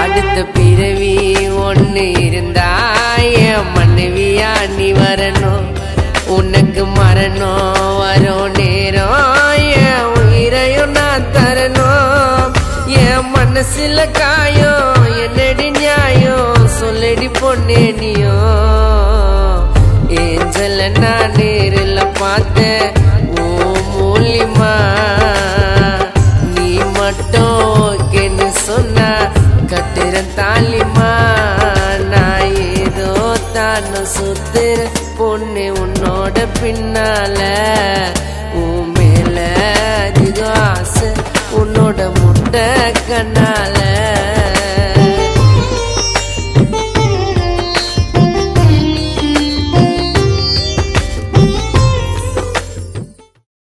அடுத்த பிறவி ஒண்ணு இருந்தா என் மனைவியா நீ வரணும் உனக்கு மரணம் வரும் நேரம் என் உயிரையும் நான் தரணும் என் மனசுல காயம் என்னடி நியாயம் சொல்லடி பொண்ணே நீயும் ஏஞ்சல நான் நேரில் பார்த்தேன் ஓ மூலியமா நீ மட்டும் ஓகேன்னு சொன்னா கட்டுற தாலிமா நான் ஏதோ தான சுத்துற பொண்ணு உன்னோட பின்னால உன் மேல